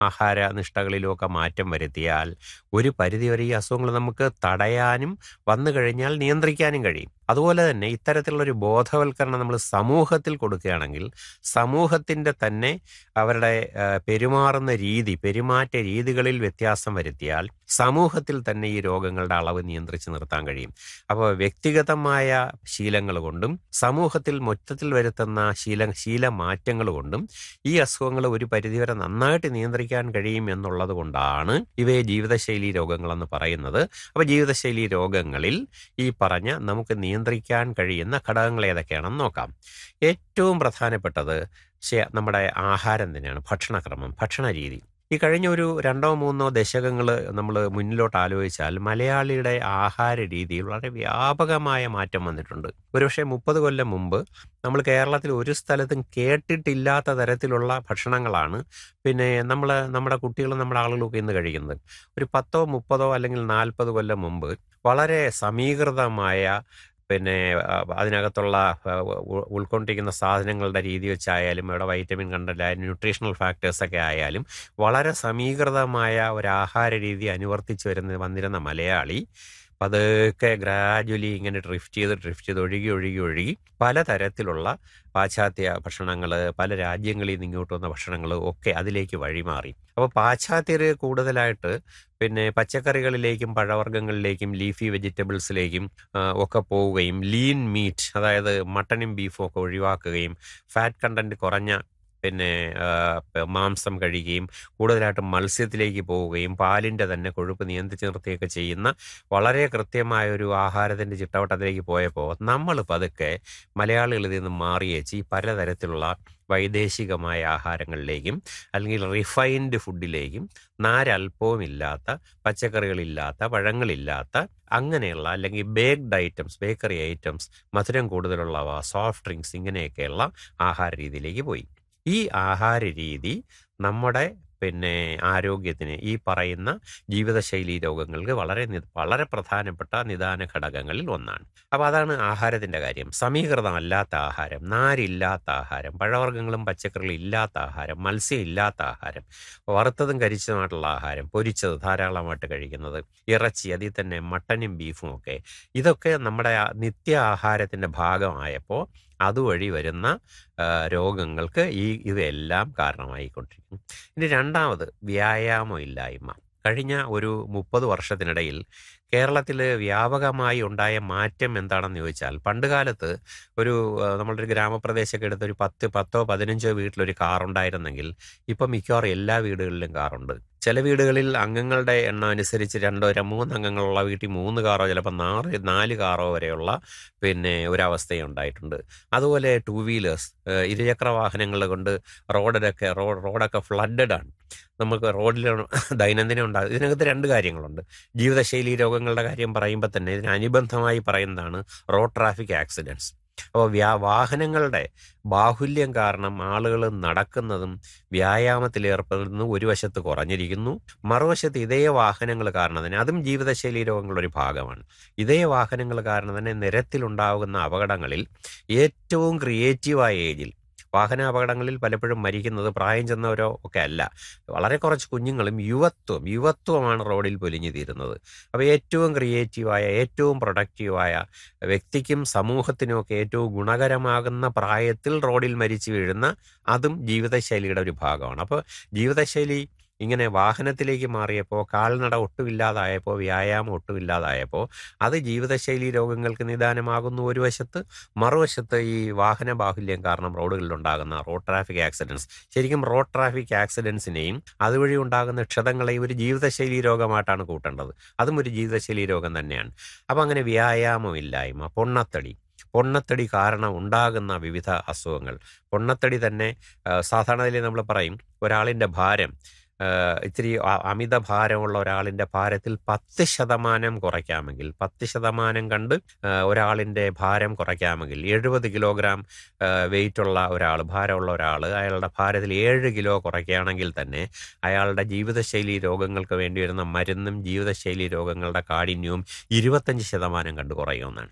ആഹാര നിഷ്ഠകളിലുമൊക്കെ മാറ്റം വരുത്തിയാൽ ഒരു പരിധിവരെ ഈ അസുഖങ്ങൾ നമുക്ക് തടയാനും വന്നു കഴിഞ്ഞാൽ നിയന്ത്രിക്കാനും കഴിയും അതുപോലെ തന്നെ ഇത്തരത്തിലുള്ളൊരു ബോധവൽക്കരണം നമ്മൾ സമൂഹത്തിൽ കൊടുക്കുകയാണെങ്കിൽ സമൂഹത്തിൻ്റെ തന്നെ അവരുടെ ആ, പെരുമാറുന്ന രീതി പെരുമാറ്റ രീതികളിൽ വ്യത്യാസം വരുത്തിയാൽ സമൂഹത്തിൽ തന്നെ ഈ രോഗങ്ങളുടെ അളവ് നിയന്ത്രിച്ച് നിർത്താൻ കഴിയും അപ്പോൾ വ്യക്തിഗതമായ ശീലങ്ങൾ കൊണ്ടും സമൂഹത്തിൽ മൊത്തത്തിൽ വരുത്തുന്ന ശീല ശീലമാറ്റങ്ങൾ കൊണ്ടും ഈ അസുഖങ്ങൾ ഒരു പരിധിവരെ നന്നായിട്ട് നിയന്ത്രിക്കാൻ കഴിയും എന്നുള്ളത് കൊണ്ടാണ് ഇവയെ ജീവിതശൈലി രോഗങ്ങളെന്ന് പറയുന്നത് അപ്പോൾ ജീവിതശൈലി രോഗങ്ങളിൽ ഈ പറഞ്ഞ നമുക്ക് നിയന്ത്രിക്കാൻ കഴിയുന്ന ഘടകങ്ങൾ ഏതൊക്കെയാണെന്ന് നോക്കാം ഏറ്റവും പ്രധാനപ്പെട്ടത് ശ- നമ്മുടെ ആഹാരം തന്നെയാണ് ഭക്ഷണക്രമം ഭക്ഷണ രീതി ഈ കഴിഞ്ഞ ഒരു രണ്ടോ മൂന്നോ ദശകങ്ങൾ നമ്മൾ മുന്നിലോട്ട് ആലോചിച്ചാൽ മലയാളിയുടെ ആഹാര രീതിയിൽ വളരെ വ്യാപകമായ മാറ്റം വന്നിട്ടുണ്ട് ഒരുപക്ഷെ മുപ്പത് കൊല്ലം മുമ്പ് നമ്മൾ കേരളത്തിൽ ഒരു സ്ഥലത്തും കേട്ടിട്ടില്ലാത്ത തരത്തിലുള്ള ഭക്ഷണങ്ങളാണ് പിന്നെ നമ്മൾ നമ്മുടെ കുട്ടികളും നമ്മുടെ ആളുകളൊക്കെ ഇന്ന് കഴിക്കുന്നത് ഒരു പത്തോ മുപ്പതോ അല്ലെങ്കിൽ നാൽപ്പത് കൊല്ലം മുമ്പ് വളരെ സമീകൃതമായ പിന്നെ ആ, അതിനകത്തുള്ള ആ, ഉ- ഉൾക്കൊണ്ടിരിക്കുന്ന സാധനങ്ങളുടെ രീതി വെച്ചായാലും ഇവിടെ വൈറ്റമിൻ കണ്ടന്റ് ന്യൂട്രീഷണൽ ഫാക്ടേഴ്സ് ഒക്കെ ആയാലും വളരെ സമീകൃതമായ ഒരു ആഹാര രീതി അനുവർത്തിച്ച് വരുന്ന വന്നിരുന്ന മലയാളി പതുക്കെ ഗ്രാജുവലി ഇങ്ങനെ ഡ്രിഫ്റ്റ് ചെയ്ത് ഡ്രിഫ്റ്റ് ചെയ്ത് ഒഴുകി ഒഴുകി ഒഴുകി പലതരത്തിലുള്ള പാശ്ചാത്യ ഭക്ഷണങ്ങൾ പല രാജ്യങ്ങളിൽ നിന്ന് ഇങ്ങോട്ട് വന്ന ഭക്ഷണങ്ങൾ ഒക്കെ അതിലേക്ക് വഴിമാറി അപ്പോൾ പാശ്ചാത്യർ കൂടുതലായിട്ട് പിന്നെ പച്ചക്കറികളിലേക്കും പഴവർഗ്ഗങ്ങളിലേക്കും ലീഫി വെജിറ്റബിൾസിലേക്കും ആ, ഒക്കെ പോവുകയും ലീൻ മീറ്റ് അതായത് മട്ടനും ബീഫും ഒക്കെ ഒഴിവാക്കുകയും ഫാറ്റ് കണ്ടന്റ് കുറഞ്ഞ പിന്നെ ആ, പ- മാംസം കഴിക്കുകയും കൂടുതലായിട്ട് മത്സ്യത്തിലേക്ക് പോവുകയും പാലിൻ്റെ തന്നെ കൊഴുപ്പ് നിയന്ത്രിച്ച് നിർത്തുകയൊക്കെ ചെയ്യുന്ന വളരെ കൃത്യമായ ഒരു ആഹാരത്തിൻ്റെ ചിട്ടവട്ടത്തിലേക്ക് പോയപ്പോൾ നമ്മൾ പതുക്കെ മലയാളികൾ ഇതിൽ നിന്ന് മാറിയേച്ച് ഈ പലതരത്തിലുള്ള വൈദേശികമായ ആഹാരങ്ങളിലേക്കും അല്ലെങ്കിൽ റിഫൈൻഡ് ഫുഡിലേക്കും നാരൽപ്പവും ഇല്ലാത്ത പച്ചക്കറികളില്ലാത്ത പഴങ്ങളില്ലാത്ത അങ്ങനെയുള്ള അല്ലെങ്കിൽ ബേക്ക്ഡ് ഐറ്റംസ് ബേക്കറി ഐറ്റംസ് മധുരം കൂടുതലുള്ളവ സോഫ്റ്റ് ഡ്രിങ്ക്സ് ഇങ്ങനെയൊക്കെയുള്ള ആഹാര രീതിയിലേക്ക് പോയി ഈ ആഹാര രീതി നമ്മുടെ പിന്നെ ആരോഗ്യത്തിന് ഈ പറയുന്ന ജീവിതശൈലി രോഗങ്ങൾക്ക് വളരെ നി- വളരെ പ്രധാനപ്പെട്ട നിദാന ഘടകങ്ങളിൽ ഒന്നാണ് അപ്പോൾ അതാണ് ആഹാരത്തിൻ്റെ കാര്യം സമീകൃതമല്ലാത്ത ആഹാരം നാരില്ലാത്ത ആഹാരം പഴവർഗ്ഗങ്ങളും പച്ചക്കറികളും ഇല്ലാത്ത ആഹാരം മത്സ്യം ഇല്ലാത്ത ആഹാരം വറുത്തതും കരിച്ചതുമായിട്ടുള്ള ആഹാരം പൊരിച്ചത് ധാരാളമായിട്ട് കഴിക്കുന്നത് ഇറച്ചി അതിൽ തന്നെ മട്ടനും ബീഫും ഒക്കെ ഇതൊക്കെ നമ്മുടെ ആ നിത്യ ആഹാരത്തിൻ്റെ ഭാഗമായപ്പോൾ അതുവഴി വരുന്ന ആ, രോഗങ്ങൾക്ക് ഈ ഇവയെല്ലാം കാരണമായിക്കൊണ്ടിരിക്കും ഇനി രണ്ടാമത് വ്യായാമം ഇല്ലായ്മ കഴിഞ്ഞ ഒരു മുപ്പത് വർഷത്തിനിടയിൽ കേരളത്തിൽ വ്യാപകമായി ഉണ്ടായ മാറ്റം എന്താണെന്ന് ചോദിച്ചാൽ പണ്ട് കാലത്ത് ഒരു ആ, നമ്മളുടെ ഒരു ഗ്രാമപ്രദേശമൊക്കെ എടുത്ത് ഒരു പത്ത് പത്തോ പതിനഞ്ചോ വീട്ടിലൊരു കാറുണ്ടായിരുന്നെങ്കിൽ ഇപ്പം മിക്കവാറും എല്ലാ വീടുകളിലും കാറുണ്ട് ചില വീടുകളിൽ അംഗങ്ങളുടെ എണ്ണം അനുസരിച്ച് രണ്ടോ ര- മൂന്ന് അംഗങ്ങളുള്ള വീട്ടിൽ മൂന്ന് കാറോ ചിലപ്പോൾ നാല് നാല് കാറോ വരെയുള്ള പിന്നെ ഒരവസ്ഥയും ഉണ്ടായിട്ടുണ്ട് അതുപോലെ ടൂ വീലേഴ്സ് ഇരുചക്ര വാഹനങ്ങൾ കൊണ്ട് റോഡിലൊക്കെ റോഡ് റോഡൊക്കെ ഫ്ലഡഡ് ആണ് നമുക്ക് റോഡിൽ ദൈനംദിനം ഉണ്ടാകും ഇതിനകത്ത് രണ്ട് കാര്യങ്ങളുണ്ട് ജീവിതശൈലി രോഗങ്ങളുടെ കാര്യം പറയുമ്പോൾ തന്നെ ഇതിന് അനുബന്ധമായി പറയുന്നതാണ് റോഡ് ട്രാഫിക് ആക്സിഡൻസ് അപ്പോൾ വ്യാ വാഹനങ്ങളുടെ ബാഹുല്യം കാരണം ആളുകൾ നടക്കുന്നതും വ്യായാമത്തിൽ ഏർപ്പെടുന്നതും ഒരു വശത്ത് കുറഞ്ഞിരിക്കുന്നു മറുവശത്ത് ഇതേ വാഹനങ്ങൾ കാരണം തന്നെ അതും ജീവിതശൈലി രോഗങ്ങളുടെ ഒരു ഭാഗമാണ് ഇതേ വാഹനങ്ങൾ കാരണം തന്നെ നിരത്തിലുണ്ടാകുന്ന അപകടങ്ങളിൽ ഏറ്റവും ക്രിയേറ്റീവായ ഏജിൽ വാഹന അപകടങ്ങളിൽ പലപ്പോഴും മരിക്കുന്നത് പ്രായം ചെന്നവരോ ഒക്കെ അല്ല വളരെ കുറച്ച് കുഞ്ഞുങ്ങളും യുവത്വം യുവത്വമാണ് റോഡിൽ പൊലിഞ്ഞു തീരുന്നത് അപ്പോൾ ഏറ്റവും ക്രിയേറ്റീവായ ഏറ്റവും പ്രൊഡക്റ്റീവായ വ്യക്തിക്കും സമൂഹത്തിനും ഒക്കെ ഏറ്റവും ഗുണകരമാകുന്ന പ്രായത്തിൽ റോഡിൽ മരിച്ചു വീഴുന്ന അതും ജീവിതശൈലിയുടെ ഒരു ഭാഗമാണ് അപ്പോൾ ജീവിതശൈലി ഇങ്ങനെ വാഹനത്തിലേക്ക് മാറിയപ്പോൾ കാൽനട ഒട്ടുമില്ലാതായപ്പോൾ വ്യായാമം ഒട്ടുമില്ലാതായപ്പോൾ അത് ജീവിതശൈലി രോഗങ്ങൾക്ക് നിദാനമാകുന്നു ഒരു വശത്ത് മറുവശത്ത് ഈ വാഹന ബാഹുല്യം കാരണം റോഡുകളിൽ ഉണ്ടാകുന്ന റോഡ് ട്രാഫിക് ആക്സിഡൻസ് ശരിക്കും റോഡ് ട്രാഫിക് ആക്സിഡൻസിനെയും അതുവഴി ഉണ്ടാകുന്ന ക്ഷതങ്ങളെയും ഒരു ജീവിതശൈലി രോഗമായിട്ടാണ് കൂട്ടേണ്ടത് അതും ഒരു ജീവിതശൈലി രോഗം തന്നെയാണ് അപ്പം അങ്ങനെ വ്യായാമമില്ലായ്മ പൊണ്ണത്തടി പൊണ്ണത്തടി കാരണം ഉണ്ടാകുന്ന വിവിധ അസുഖങ്ങൾ പൊണ്ണത്തടി തന്നെ ആ, സാധാരണയിൽ നമ്മൾ പറയും ഒരാളിൻ്റെ ഭാരം ആ, ഇത്തിരി അ- അമിത ഭാരമുള്ള ഒരാളിൻ്റെ ഭാരത്തിൽ പത്ത് ശതമാനം കുറയ്ക്കാമെങ്കിൽ പത്ത് ശതമാനം കണ്ട് ആ, ഒരാളിൻ്റെ ഭാരം കുറയ്ക്കാമെങ്കിൽ എഴുപത് കിലോഗ്രാം വെയിറ്റ് ഉള്ള ഒരാൾ ഭാരമുള്ള ഒരാൾ അയാളുടെ ഭാരത്തിൽ ഏഴ് കിലോ കുറയ്ക്കുകയാണെങ്കിൽ തന്നെ അയാളുടെ ജീവിതശൈലി രോഗങ്ങൾക്ക് വേണ്ടി വരുന്ന മരുന്നും ജീവിതശൈലി രോഗങ്ങളുടെ കാഠിന്യവും ഇരുപത്തഞ്ച് ശതമാനം കണ്ട് കുറയുമെന്നാണ്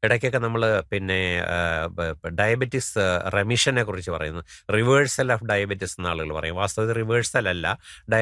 ഇടയ്ക്കൊക്കെ നമ്മൾ പിന്നെ ഡയബറ്റിസ് റെമിഷനെ കുറിച്ച് പറയുന്നു റിവേഴ്സൽ ഓഫ് ഡയബറ്റിസ് എന്ന ആളുകൾ പറയും വാസ്തവത്തിൽ റിവേഴ്സൽ അല്ല